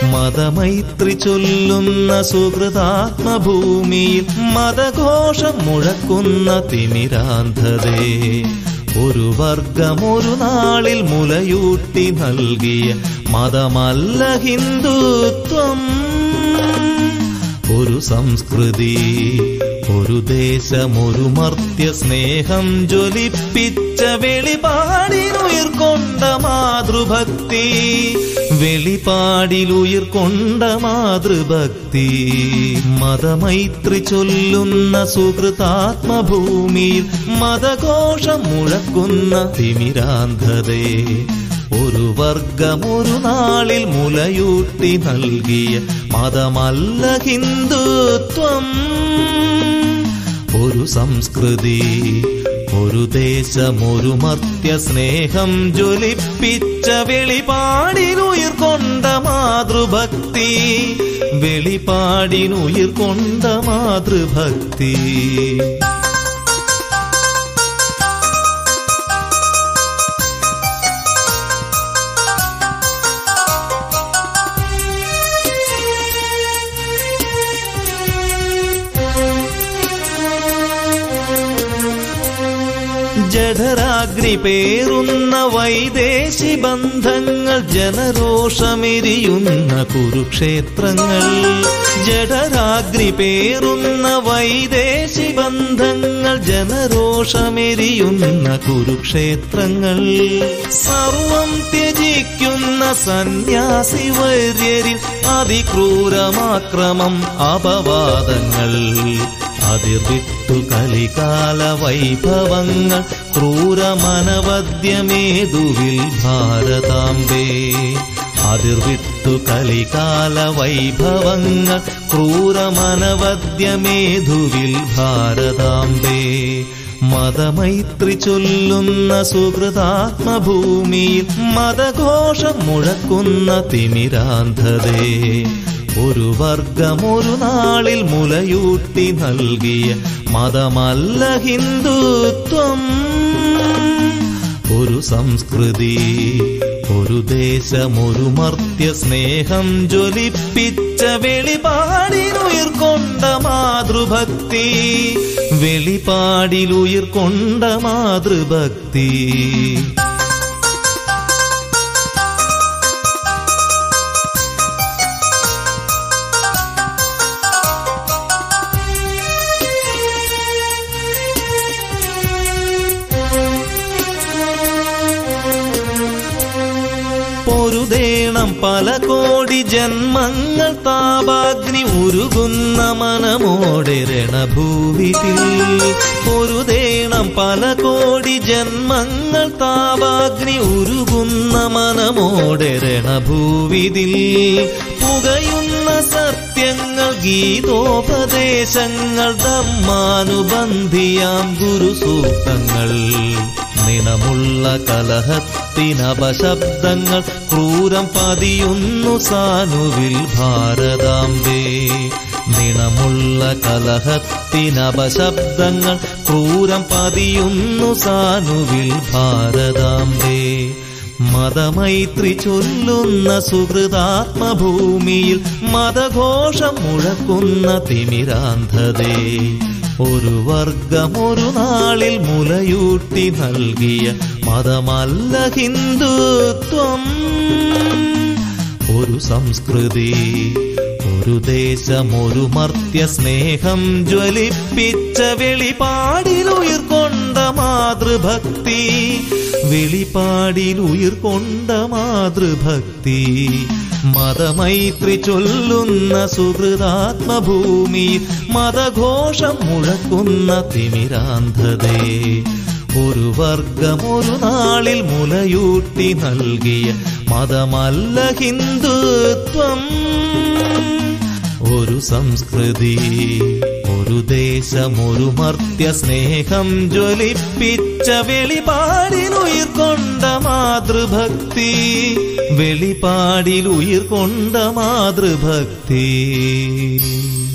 മതമൈത്രി ചൊല്ലുന്ന സുഹൃതാത്മഭൂമിയിൽ മതഘോഷം മുഴക്കുന്ന തിമിരാന്ധതേ ഒരു വർഗം ഒരു നാളിൽ മുലയൂട്ടി നൽകിയ മതമല്ല ഹിന്ദുത്വം ഒരു സംസ്കൃതി ഒരു ദേശം ഒരു മർത്യ സ്നേഹം ജ്വലിപ്പിച്ച വെളിപാടിനുയിർക്കൊണ്ട മാതൃഭക്തി വെളിപാടിലുയിർക്കൊണ്ട മാതൃഭക്തി മതമൈത്രി ചൊല്ലുന്ന സുഹൃതാത്മഭൂമിയിൽ മതഘോഷം മുഴക്കുന്ന തിമിരാന്ധതേ ഒരു വർഗം ഒരു നാളിൽ മുലയൂട്ടി നൽകിയ മതമല്ല ഹിന്ദുത്വം ഒരു സംസ്കൃതി ഒരു ദേശം ഒരു മർത്യ സ്നേഹം ജ്വലിപ്പിച്ച വെളിപാടിനുയിർക്കൊണ്ട മാതൃഭക്തി വെളിപാടിനുയിർക്കൊണ്ട മാതൃഭക്തി ജഠരാഗ്നി പേറുന്ന വൈദേശി ബന്ധങ്ങൾ ജനരോഷമെരിയുന്ന കുരുക്ഷേത്രങ്ങൾ ജഠരാഗ്നി പേറുന്ന വൈദേശി ബന്ധങ്ങൾ ജനരോഷമെരിയുന്ന കുരുക്ഷേത്രങ്ങൾ സർവം ത്യജിക്കുന്ന സന്യാസി വര്യരിൽ അതിക്രൂരമാക്രമം അപവാദങ്ങൾ അതിർവിട്ടു കലികാല വൈഭവങ്ങൾ ക്രൂരമനവദ്യമേതുവിൽ ഭാരതാംബേ അതിർവിട്ടു കലികാല വൈഭവങ്ങൾ ക്രൂരമനവദ്യമേതുവിൽ ഭാരതാംബേ മതമൈത്രി ചൊല്ലുന്ന സുഹൃതാത്മഭൂമിയിൽ മതഘോഷം മുഴക്കുന്ന തിമിരാന്ധതേ ഒരു വർഗം ഒരു നാളിൽ മുലയൂട്ടി നൽകിയ മതമല്ല ഹിന്ദുത്വം ഒരു സംസ്കൃതി ഒരു ദേശം ഒരു മർത്യ സ്നേഹം ജ്വലിപ്പിച്ച വെളിപാടിനുയിർക്കൊണ്ട മാതൃഭക്തി വെളിപാടിലുയിർക്കൊണ്ട മാതൃഭക്തി പൊരുതേണം പല കോടി ജന്മങ്ങൾ താപാഗ്നി ഉരുകുന്ന മനമോടെ രണഭൂവിതിൽ പൊരുതേണം പല കോടി ജന്മങ്ങൾ താപാഗ്നി ഉരുകുന്ന മനമോടെ രണഭൂവിതിൽ പുകയുന്ന സത്യങ്ങൾ ഗീതോപദേശങ്ങൾ ധർമാനുബന്ധിയാം ഗുരുസൂക്തങ്ങൾ നിണമുള്ള കലഹത്തിനപശബ്ദങ്ങൾ ക്രൂരം പതിയുന്നു സാനുവിൽ ഭാരതാംബേ നിണമുള്ള കലഹത്തിനപശബ്ദങ്ങൾ ക്രൂരം പതിയുന്നു സാനുവിൽ ഭാരതാംബേ മതമൈത്രി ചൊല്ലുന്ന സുഹൃതാത്മഭൂമിയിൽ മതഘോഷം മുഴക്കുന്ന തിമിരാന്ധതേ ഒരു വർഗം ഒരു നാളിൽ മുലയൂട്ടി നൽകിയ മതമല്ല ഹിന്ദുത്വം ഒരു സംസ്കൃതി ഒരു ദേശം ഒരു മർത്യ സ്നേഹം ജ്വലിപ്പിച്ച വെളിപാടിലുയിർക്കൊണ്ട മാതൃഭക്തി വെളിപാടിലുയിർക്കൊണ്ട മാതൃഭക്തി മതമൈത്രി ചൊല്ലുന്ന സുഹൃതാത്മഭൂമിയിൽ മതഘോഷം മുഴക്കുന്ന തിമിരാന്ധതേ ഒരു വർഗം ഒരു നാളിൽ മുലയൂട്ടി നൽകിയ മതമല്ല ഹിന്ദുത്വം ഒരു സംസ്കൃതി ഒരു ദേശം ഒരു മർത്യ സ്നേഹം ജ്വലിപ്പിച്ച വെളിപാടിനുയിർക്കൊണ്ട മാതൃഭക്തി വെളിപാടിലുയിർക്കൊണ്ട മാതൃഭക്തി